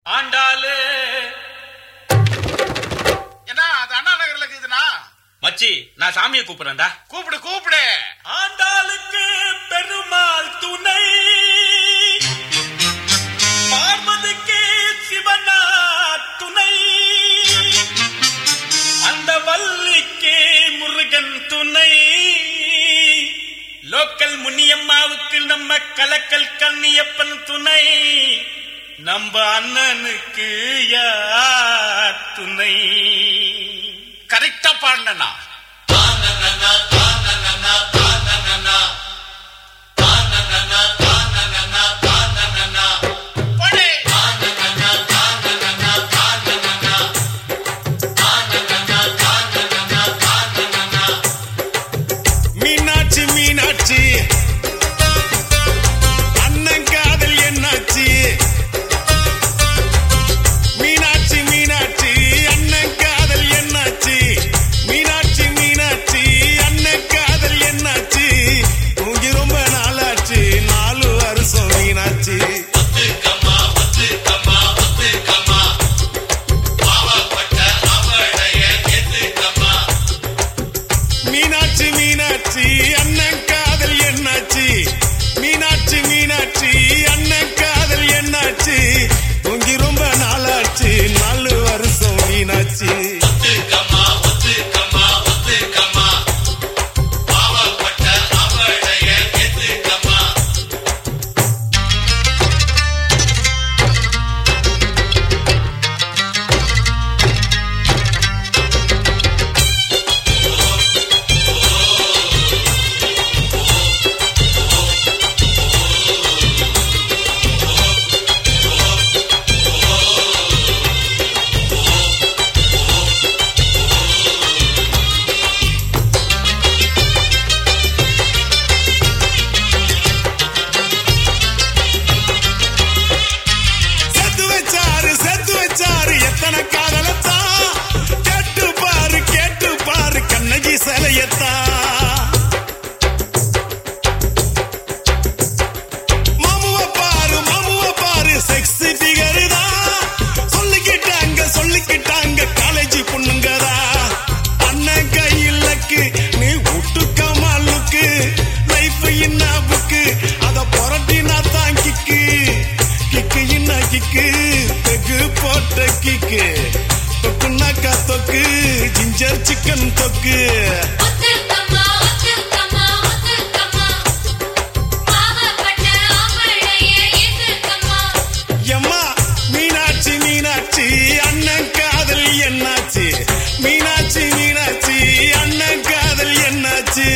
ஆண்டாளு என்ன அது அண்ணா நகர்ல இருக்குதுண்ணா மச்சி நான் சாமியை கூப்பிடுறேன்டா கூப்பிடு கூப்பிடு ஆண்டாளுக்கு பெருமாள் துணை பார்வதிக்கு சிவனா துணை அந்த வள்ளிக்கு முருகன் துணை லோக்கல் முனியம்மாவுக்கு நம்ம கலக்கல் கண்ணியப்பன் துணை நம்ம அண்ணனுக்கு யார் துணை கரெக்டா பாடினா மீனாட்சி மீனாட்சி அண்ணன் காதல் என்னாச்சு மீனாட்சி மீனாட்சி அண்ணன் காதல் என்னாச்சு மீனாட்சி மீனாட்சி அண்ணன் காதல் என்னாச்சு தூங்கி ரொம்ப நாளாச்சு நாலு வருஷம் மீனாட்சி மீனாட்சி மீனாட்சி அண்ணன் காதல் என்னாச்சு மீனாட்சி மீனாட்சி அண்ணன் காதல் என்னாச்சு தூங்கி ரொம்ப நாளாச்சு நாலு வருஷம் மீனாட்சி செத்து வச்சாரு செத்து வச்சாரு எத்தனை காதலத்தான் கேட்டு பாரு கேட்டு பாரு கண்ணகி சிலையத்தான் மாமுவ பாரு மாமுவ பாரு செக்ஸி ஃபிகர் தான் சொல்லிக்கிட்டாங்க சொல்லிக்கிட்டாங்க காலேஜ் பொண்ணுங்கதா அண்ணன் கையிலக்கு நீ விட்டுக்கமா லுக்கு லைஃப் என்ன புக்கு அத புரட்டினா தான் கிக்கு கிக்கு என்ன கிக்கு பெகு போட்ட கிக்கு தொக்குனாக்கா தொக்கு ஜிஞ்சர் சிக்கன் தொக்கு ஒத்துக்கம்மா ஒத்துக்கம்மா ஒத்துக்கம்மா பாவப்பட்ட ஆம்பளையே ஏத்துக்கம்மா எம்மா மீனாட்சி மீனாட்சி அண்ணன் காதல் என்னாச்சு மீனாட்சி மீனாட்சி அண்ணன் காதல் என்னாச்சு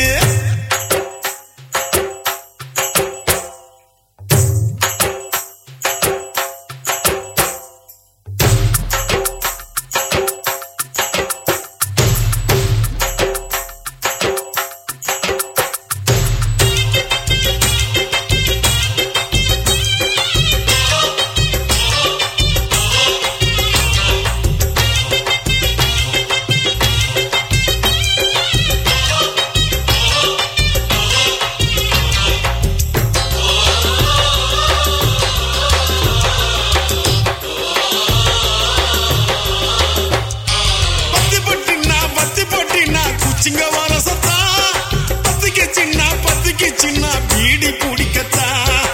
பத்தி பொட்டினா பத்தி பொட்டினா குச்சிங்க வரசத்தா பத்திக்கு சின்ன பத்திக்கு சின்ன பீடி பிடிக்கத்தா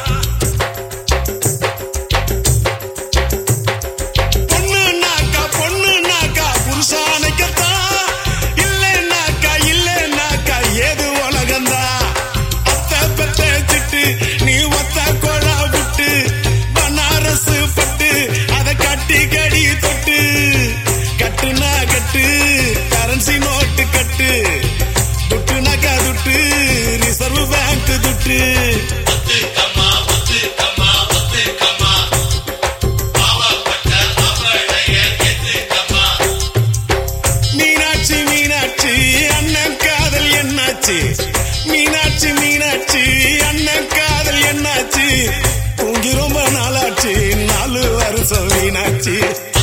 பொண்ணுனாக்கா பொண்ணுனாக்கா புருஷானைக்கத்தா இல்லைனாக்கா இல்லைனாக்கா ஏது உலகந்தா அத்தை பெத்த சிட்டு நீ ஒத்த கொழா விட்டு பனாரசு பட்டு அதை கட்டி கடி தொட்டு கட்டுனா கட்டு கரன்சி நோட்டு கட்டு துட்டுனாக்கா துட்டு ரிசர்வ் பேங்க் துட்டு மீனாட்சி மீனாட்சி அண்ணன் காதல் என்னாச்சு மீனாட்சி மீனாட்சி அண்ணன் காதல் என்னாச்சு தூங்கி ரொம்ப நாளாச்சு நாலு வருஷம் மீனாட்சி